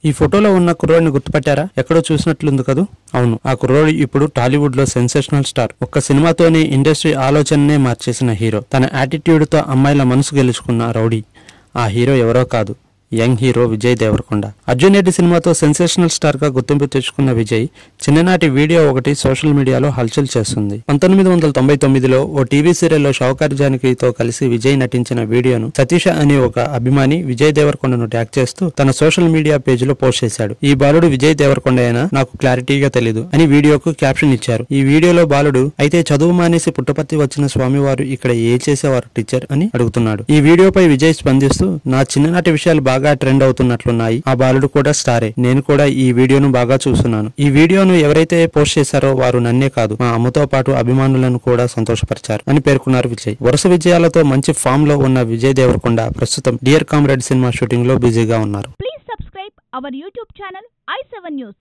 ఈ ఫోటోలో ఉన్న కుర్రోడిని గుర్తుపట్టారా ఎక్కడో చూసినట్లుంది కదూ అవును ఆ కుర్రోడు ఇప్పుడు టాలీవుడ్ లో సెన్సేషనల్ స్టార్ ఒక్క సినిమాతోనే ఇండస్ట్రీ ఆలోచననే మార్చేసిన హీరో తన యాటిట్యూడ్ తో అమ్మాయిల మనసు గెలుచుకున్న రౌడీ ఆ హీరో ఎవరో కాదు యంగ్ హీరో విజయ్ దేవరకొండ అర్జున్ రెడ్డి సినిమాతో సెన్సేషనల్ స్టార్ గా గుర్తింపు తెచ్చుకున్న విజయ్ చిన్ననాటి వీడియో ఒకటి సోషల్ మీడియాలో హల్చల్ చేస్తుంది పంతొమ్మిది వందల తొంభై తొమ్మిదిలో ఓ టీవీ సీరియల్లో షౌకార్ జానకితో కలిసి విజయ్ నటించిన వీడియోను సతీష అనే ఒక అభిమాని విజయ్ దేవరకొండను ట్యాగ్ చేస్తూ తన సోషల్ మీడియా పేజ్ లో పోస్ట్ చేశాడు ఈ బాలుడు విజయ్ దేవరకొండ అయినా నాకు క్లారిటీగా తెలీదు అని వీడియోకు క్యాప్షన్ ఇచ్చారు ఈ వీడియోలో బాలుడు అయితే చదువు మానేసి పుట్టపర్తి వచ్చిన స్వామివారు ఇక్కడ ఏ చేసేవారు టీచర్ అని అడుగుతున్నాడు ఈ వీడియోపై విజయ్ స్పందిస్తూ నా చిన్ననాటి విషయాలు బాగా ట్రెండ్ అవుతున్నట్లున్నాయి ఆ బాలుడు కూడా స్టారే నేను కూడా ఈ వీడియోను బాగా చూస్తున్నాను ఈ వీడియోను ఎవరైతే పోస్ట్ చేశారో వారు నన్నే కాదు మా అమ్మతో పాటు అభిమానులను కూడా సంతోషపరిచారు అని పేర్కొన్నారు విజయ్ వరుస విజయాలతో మంచి ఫామ్ లో ఉన్న విజయ్ దేవరకొండ ప్రస్తుతం డియర్ కామ్రేడ్ సినిమా షూటింగ్ లో బిజీగా ఉన్నారు Please subscribe our YouTube channel i7 News.